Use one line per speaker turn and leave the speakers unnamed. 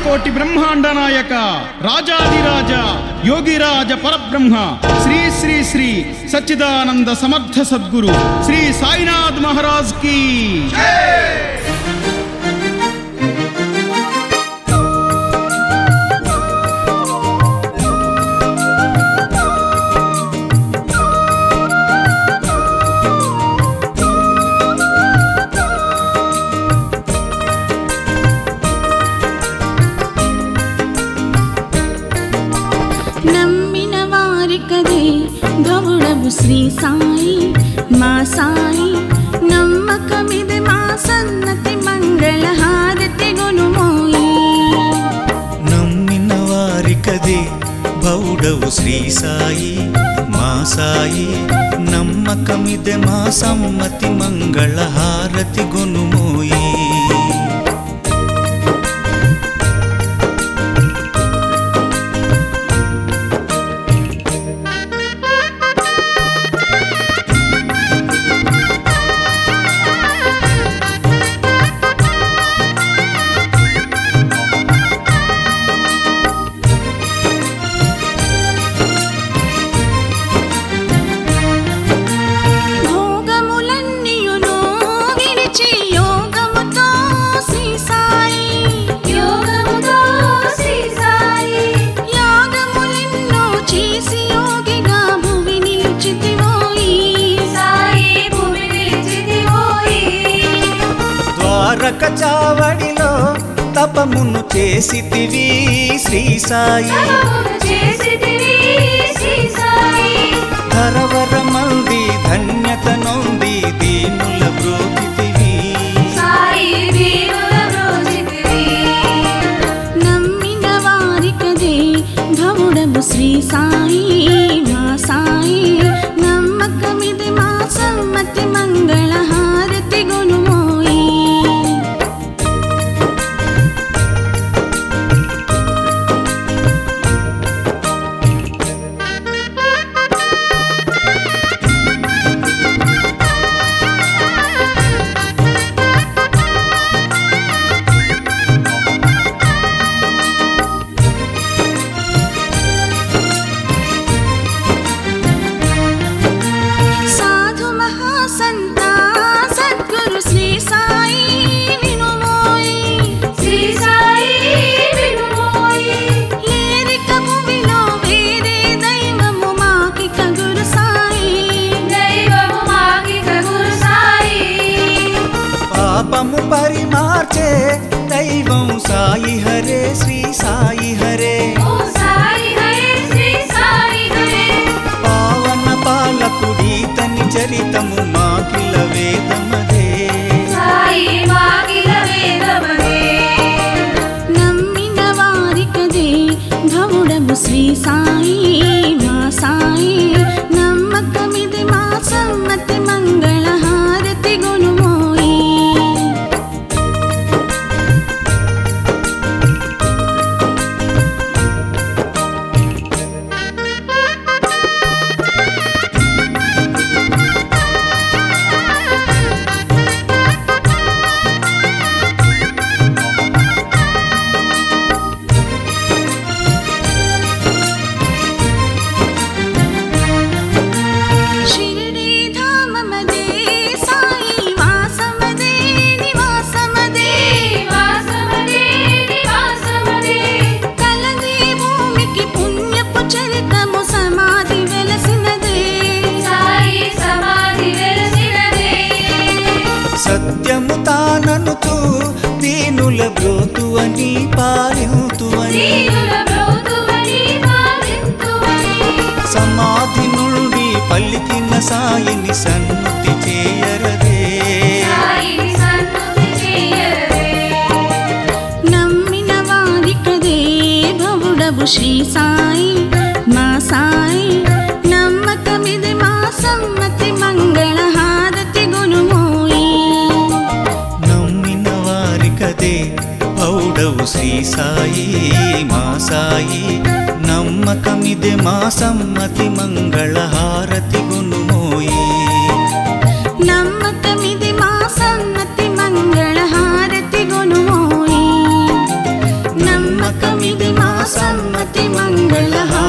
కోటి బ్రహ్మాండ నాయక రాజాదిరాజ యోగిరాజ పరబ్రహ్మ శ్రీ శ్రీ శ్రీ సచ్చిదానంద సమర్థ సద్గురు శ్రీ సాయినాథ్ మహారాజ్ కి
నమ్మిన వారికదే గౌడవు శ్రీ సాయి మా సాయి నమ్మకమిది మా సన్నతి మంగళ హారతి గునుమోయి
నమ్మిన వారికదే బౌడవు శ్రీ సాయి మా సాయి నమ్మకమిదే మా సమ్మతి మంగళ హారతి గొనుమోయి
భోగములన్నీయును విడిచి యోగముతో శ్రీ సాయి యోగముతో శ్రీ సాయి యాగములెన్నో చేసి యోగిగా భువి నిలిచితివోయి సాయి భువి నిలిచితివోయి
ద్వారక చావడిలో తపమును చేసితివి శ్రీ సాయి
చేసితివి శ్రీ సాయి
ధరవర మంది ధన్యత నొంది దీనుల బ్రోకితివి
సాయి దీనుల రోజుతివి నమ్మిన వారికదే భవుడము శ్రీ సాయి మా సాయి నమ్మకమిది మా సమ్మతి మంగళ హారతి గునుమోయి సాధు మహాసంత సద్గురు శ్రీ సాయి వినుమోయి శ్రీ సాయి వినుమోయి ఏరిక భూమిలో వేరే దైవము మాకిక గురు సాయి దైవము మాకిక గురు సాయి
పాపము పరిమార్చే దైవం సాయి హరే శ్రీ సాయి హరే
ఓ సాయి హరే శ్రీ సాయి హరే
పావన పాలకుడి తని చరితము మాకిల వేదమదే
సాయి మాకిల వేదమదే నమ్మిన వారికదే భవుడము శ్రీ సాయి మా సాయి నమ్మకమిది మా సమ్మతి మంగళ హారతి గునుమోయి షిరిడి ధామమదే సాయి వాసమదే నివాసమదే వాసమదే నివాసమదే కలది భూమికి పుణ్యపు చరితము సమాధి వెలసినదే సాయి సమాధి వెలసినదే
సత్యము తాననుతూ దీనుల బ్రోతు అని పాలింతు అని
దీనుల బ్రోతువని పాలింతువని
సమాధి నుండి పలికిన సాయిని సన్నుతి చేయరదే
సాయిని సన్నుతి చేయరే. నమ్మిన వారికదే భవుడవు శ్రీ సాయి మా సాయి నమ్మకమిది మా సమ్మతి మంగళ హారతి గునుమోయి
నమ్మిన వారికదే పౌడవు శ్రీ సాయి మా సాయి నమ్మకమిదే మా సమ్మతి మంగళ హారతి గునుమోయి
నమ్మకమిది మా సన్నతి మంగళ హారతి గునుమోయి నమ్మ చల్ల